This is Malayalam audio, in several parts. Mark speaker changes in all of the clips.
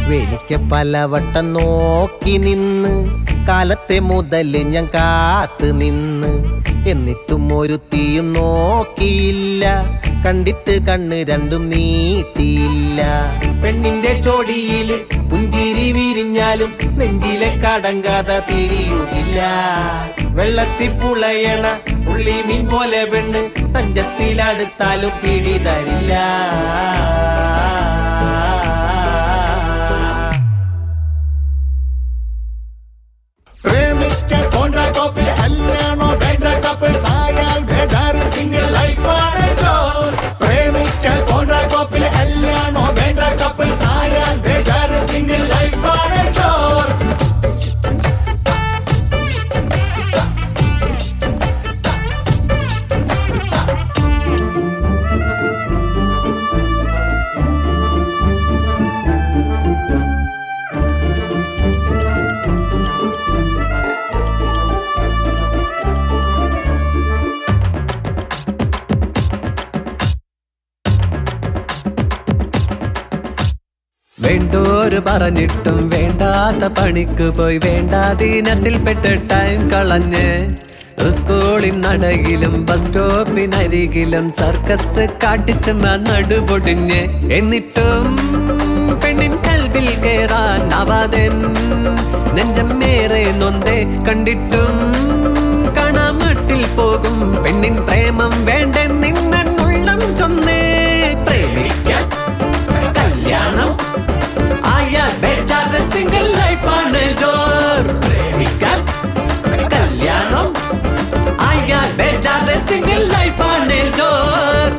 Speaker 1: വേലിക്ക പലവട്ടം നോക്കി നിന്ന് കാലത്തെ മുതൽ ഞാൻ കാത്ത് നിന്ന് എന്നിട്ടും ഒരുത്തിയും നോക്കിയില്ല കണ്ടിട്ട് കണ്ണ് രണ്ടും നീട്ടിയില്ല പെണ്ണിന്റെ ചോടിയിൽ പുഞ്ചിരി വിരിഞ്ഞാലും നെഞ്ചിലെ കടങ്കാത തിരിയുകില്ല വെള്ളത്തിൽ പുളയണ പുള്ളി മീൻ പോലെ പെണ്ണ് തഞ്ചത്തിലടുത്താലും പിടി തരില്ല
Speaker 2: പ്രേമിക്കാൻ കോൺട്രാ കോപ്പിൽ കല്യാണോ വേണ്ട കപ്പിൾസ് ആയാൽ ബേജാറ് സിംഗിൾ ലൈഫാണ് ജോർ പ്രേമിക്കാൻ കോൺട്രാ കോപ്പിൽ കല്യാണോ വേണ്ട കപ്പിൾസ് ആയാൽ ബേജാറ് സിംഗിൾ ലൈഫാണ് ജോർ
Speaker 3: വേണ്ടോര് പറഞ്ഞിട്ടും വേണ്ടാത്ത പണിക്ക് പോയി വേണ്ടാതീനത്തിൽ പെട്ട് ടൈം കളഞ്ഞ് സ്കൂളിൻ നടയിലും ബസ് സ്റ്റോപ്പിനരികിലും സർക്കസ് കാട്ടിച്ചമ്മ നടുപൊടിഞ്ഞ് എന്നിട്ടും പെണ്ണിൻ കൽവിൽ കേറാൻ ആവാതൻ നെഞ്ചമ്മേറെ നൊന്തേ കണ്ടിട്ടും കാണാമട്ടിൽ പോകും പെണ്ണിൻ പ്രേമം വേണ്ട നിന്നുള്ളം ചൊന്നേ പ്രേമിക്കാൻ കല്യാണം ആയാൽ ബേജാറ് സിംഗിൾ ലൈഫാണ് ജോർ പ്രേമിക്കാൻ കല്യാണം ആയാൽ ബേജാറ് സിംഗിൾ ലൈഫാണ് ജോർ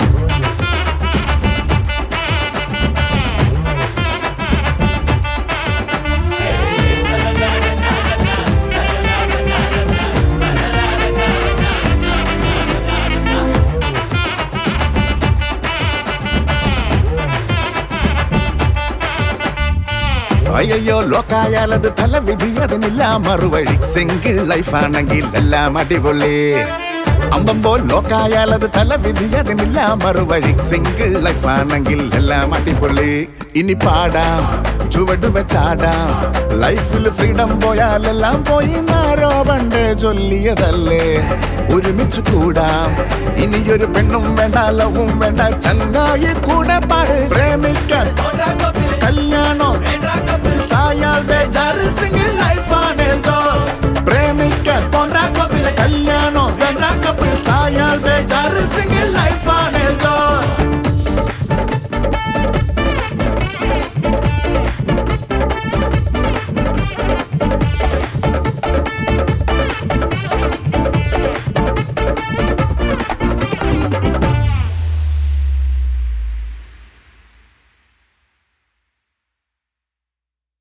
Speaker 2: അയ്യോ ലോക്കായാൽ അത് തലവിധി അതിനില്ല മറുവഴി സിംഗിൾ ലൈഫ് ആണെങ്കിൽ എല്ലാം അടിപൊളി അമ്പമ്പോ ലോക്കായാൽ അത് തലവിധി അതിനില്ല മറുവഴി സിംഗിൾ ലൈഫ് ആണെങ്കിൽ എല്ലാം അടിപൊളി ഇനി പാടാം ചുവട് വെച്ചാടാം ലൈഫിൽ ഫ്രീഡം പോയാൽ എല്ലാം പോയി നാരോ പണ്ട് ചൊല്ലിയതല്ലേ ഒരുമിച്ച് കൂടാം ഇനിയൊരു പെണ്ണും വേണ്ട ലവും വേണ്ട ചങ്ങായി കൂടെ പാട് പ്രേമിക്കാൻ കല്യാണം സായാൽ ബേജാറ് സിംഗിൾ ലൈഫാണ് പ്രേമിക്കാൻ പോണ്ടാ കപ്പിലെ കല്യാണം വേണ്ട കപ്പിൾ സായാൽ ബേജാറ്